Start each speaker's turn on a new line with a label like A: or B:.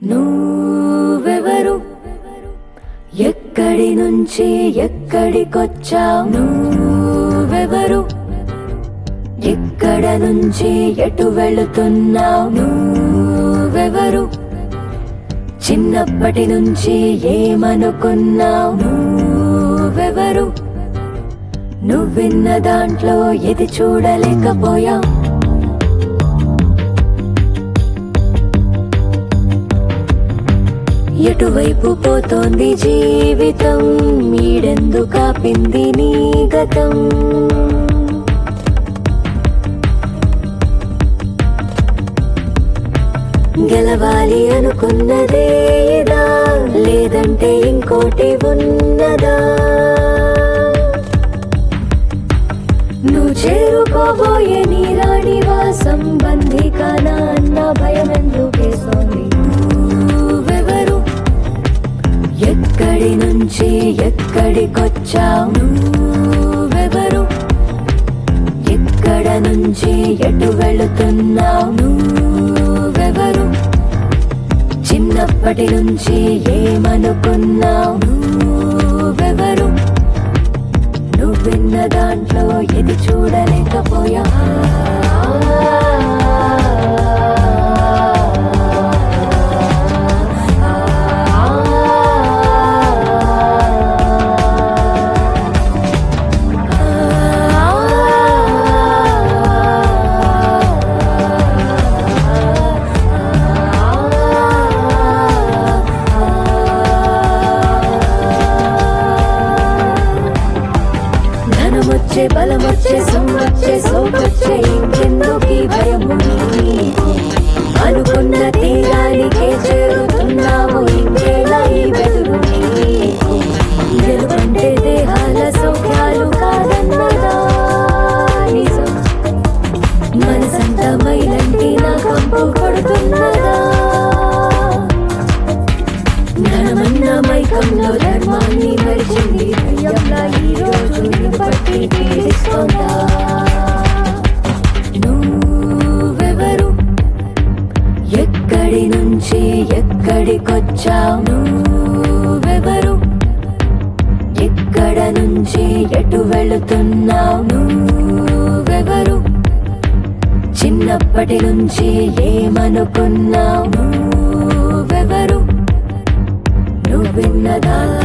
A: నువ్వెవరు ఎక్కడి నుంచి ఎక్కడికొచ్చావు నువ్వెవరు ఎక్కడ నుంచి ఎటు వెళుతున్నావు నువ్వెవరు చిన్నప్పటి నుంచి ఏమనుకున్నావు నువ్వెవరు నువ్విన్న దాంట్లో ఇది చూడలేకపోయా ఎటువైపు పోతోంది జీవితం మీడెందు కాపింది నీ గతం గెలవాలి అనుకున్నదే ఇదా లేదంటే ఇంకోటి ఉన్నదా నువ్వు చేరుకోబోయే నీ రాణివాసం బంధికానా అన్న భయం ఎందుకేస్తోంది నువ్వెవరు ఎక్కడి నుంచి ఎక్కడికొచ్చావు నువ్వెవరు ఎక్కడ నుంచి ఎటు వెళుతున్నావు నువ్వెవరు చిన్నప్పటి నుంచి ఏమనుకున్నావు నువ్వెవరు నువ్విన్న దాంట్లో ఇది చూడలేకపోయా ధనమొచ్చే బలమొచ్చే సొమ్మొచ్చే సోకొచ్చే ఇంకెందుకీ భయము నీకు? అనుకున్న తీరానికే చేరుతున్నావు ఇంకేలా ఈ బెదురు నీకు గెలుపంటే దేహాల సౌఖ్యాలు కాదన్నదా నిజం మనసంతా మైలంటి నా కంపు కొడుతున్నదా ధనమన్న మైకంలో ధర్మాన్ని మరిచింది దయ్యంలా ఈ రోజు నిన్ను పట్టి పీడిస్తోందా నువ్వెవరు ఎక్కడి నుంచి ఎక్కడికొచ్చావు నువ్వెవరు ఎక్కడ నుంచి ఎటు వెళుతున్నావు నువ్వెవరు చిన్నప్పటి నుంచి ఏమనుకున్నావు నువ్వెవరు నువ్విన్నదా